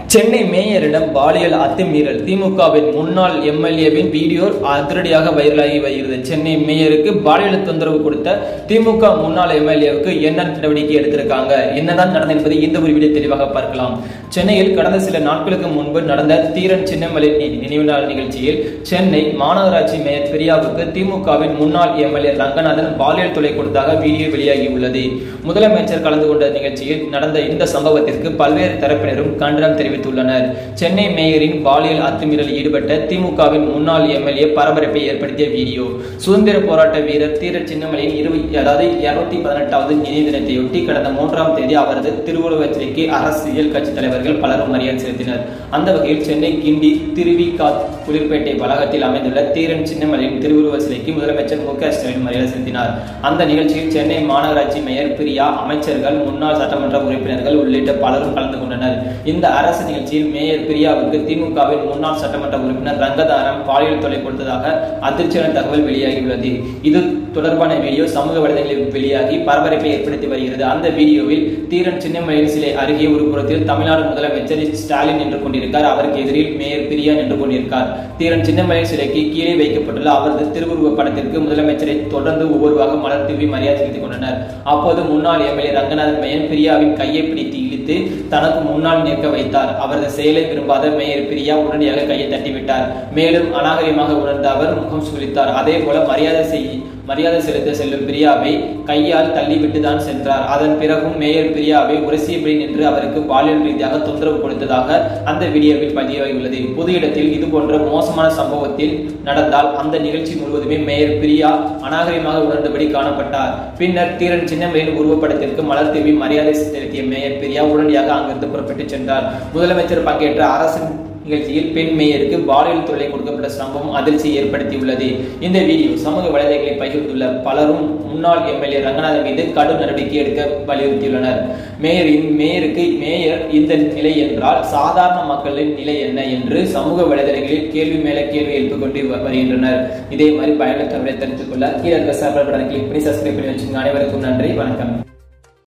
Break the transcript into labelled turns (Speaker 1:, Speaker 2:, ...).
Speaker 1: சென்னை மேயரிடம் பாலியல் அத்துமீறல் திமுகவின் முன்னாள் எம்எல்ஏவின் வீடியோ அதிரடியாக வைரலாகி வருகிறது சென்னை மேயருக்கு பாலியல் தொந்தரவு கொடுத்த திமுக முன்னாள் எம்எல்ஏவுக்கு என்ன நடவடிக்கை எடுத்திருக்காங்க என்னதான் நடந்தது என்பதை இந்த ஒரு வீடியோ தெளிவாக பார்க்கலாம் சென்னையில் கடந்த சில நாட்களுக்கு முன்பு நடந்த தீரன் சின்னமலை நி- நினைவு நாள் நிகழ்ச்சியில் சென்னை மாநகராட்சி மேயர் பிரியாவுக்கு திமுகவின் முன்னாள் எம்எல்ஏ ரங்கநாதன் பாலியல் தொலை கொடுத்ததாக வீடியோ வெளியாகி உள்ளது முதலமைச்சர் கலந்து கொண்ட நிகழ்ச்சியில் நடந்த இந்த சம்பவத்திற்கு பல்வேறு தரப்பினரும் கண்டனம் தெரிவித்துள்ளனர் சென்னை மேயரின் பாலியல் அத்துமீறலில் ஈடுபட்ட திமுகவின் முன்னாள் எம்எல்ஏ பரபரப்பை ஏற்படுத்திய வீடியோ சுதந்திர போராட்ட வீரர் தீர சின்னமலையின் இருபது அதாவது இருநூத்தி பதினெட்டாவது நினைவு தினத்தையொட்டி கடந்த மூன்றாம் தேதி அவரது திருவுருவச் சிலைக்கு அரசியல் கட்சி தலைவர்கள் பலரும் மரியாதை செலுத்தினர் அந்த வகையில் சென்னை கிண்டி திருவிகா குளிர்பேட்டை வளாகத்தில் அமைந்துள்ள தீரன் சின்னமலையின் திருவுருவச் சிலைக்கு முதலமைச்சர் மு க ஸ்டாலின் மரியாதை செலுத்தினார் அந்த நிகழ்ச்சியில் சென்னை மாநகராட்சி மேயர் பிரியா அமைச்சர்கள் முன்னாள் சட்டமன்ற உறுப்பினர்கள் உள்ளிட்ட பலரும் கலந்து கொண்டனர் இந்த அரசு நிகழ்ச்சியில் மேயர் பிரியாவுக்கு திமுகவின் முன்னாள் சட்டமன்ற உறுப்பினர் ரங்கதாரம் பாலியல் தொல்லை கொடுத்ததாக அதிர்ச்சியான தகவல் வெளியாகியுள்ளது இது தொடர்பான வீடியோ சமூக வலைதளங்களில் வெளியாகி பரபரப்பை ஏற்படுத்தி வருகிறது அந்த வீடியோவில் தீரன் சின்னமலையின் சிலை அருகே ஒரு புறத்தில் தமிழ்நாடு முதலமைச்சர் ஸ்டாலின் நின்று கொண்டிருக்கார் அவருக்கு எதிரில் மேயர் பிரியா நின்று கொண்டிருக்கார் தீரன் சின்னமலை சிலைக்கு கீழே வைக்கப்பட்டுள்ள அவரது திருவுருவ படத்திற்கு முதலமைச்சரை தொடர்ந்து ஒவ்வொருவாக மலர் தூவி மரியாதை செலுத்திக் கொண்டனர் அப்போது முன்னாள் எம்எல்ஏ ரங்கநாதன் மேயன் பிரியாவின் கையை பிடித்து இழுத்து தனக்கு முன்னால் நிற்க வைத்தார் அவரது செயலை விரும்பாத மேயர் பிரியா உடனடியாக கையை தட்டிவிட்டார் மேலும் அநாகரிகமாக உணர்ந்த அவர் முகம் சுளித்தார் அதே போல மரியாதை செய் மரியாதை செலுத்த செல்லும் பிரியாவை கையால் தள்ளிவிட்டு தான் சென்றார் அதன் பிறகும் மேயர் பிரியாவை உரசியபடி நின்று அவருக்கு பாலியல் ரீதியாக தொந்தரவு கொடுத்ததாக அந்த வீடியோவில் பதிவாகியுள்ளது பொது இடத்தில் இது போன்ற மோசமான சம்பவத்தில் நடந்தால் அந்த நிகழ்ச்சி முழுவதுமே மேயர் பிரியா அநாகரிகமாக உணர்ந்தபடி காணப்பட்டார் பின்னர் தீரன் சின்னமலையின் உருவப்படத்திற்கு மலர் தூவி மரியாதை செலுத்திய மேயர் பிரியா உடனடியாக அங்கிருந்து புறப்பட்டு சென்றார் முதலமைச்சர் பங்கேற்ற அரசு நிகழ்ச்சியில் பெண் மேயருக்கு பாலியல் தொல்லை கொடுக்கப்பட்ட சம்பவம் அதிர்ச்சியை ஏற்படுத்தியுள்ளது இந்த வீடியோ சமூக வலைதளங்களை பகிர்ந்துள்ள பலரும் முன்னாள் எம்எல்ஏ ரங்கநாதன் மீது கடும் நடவடிக்கை எடுக்க வலியுறுத்தியுள்ளனர் மேயரின் மேயருக்கு மேயர் இந்த நிலை என்றால் சாதாரண மக்களின் நிலை என்ன என்று சமூக வலைதளங்களில் கேள்வி மேல கேள்வி எழுப்பிக் கொண்டு வ- வருகின்றனர் இதே மாதிரி பயனுள்ள தகவலை தெரிந்து கொள்ள கீழே இருக்க சர்வர் பட்டனை கிளிக் பண்ணி சப்ஸ்கிரைப் பண்ணி வச்சுங்க அனைவருக்கும் நன்றி வணக்கம்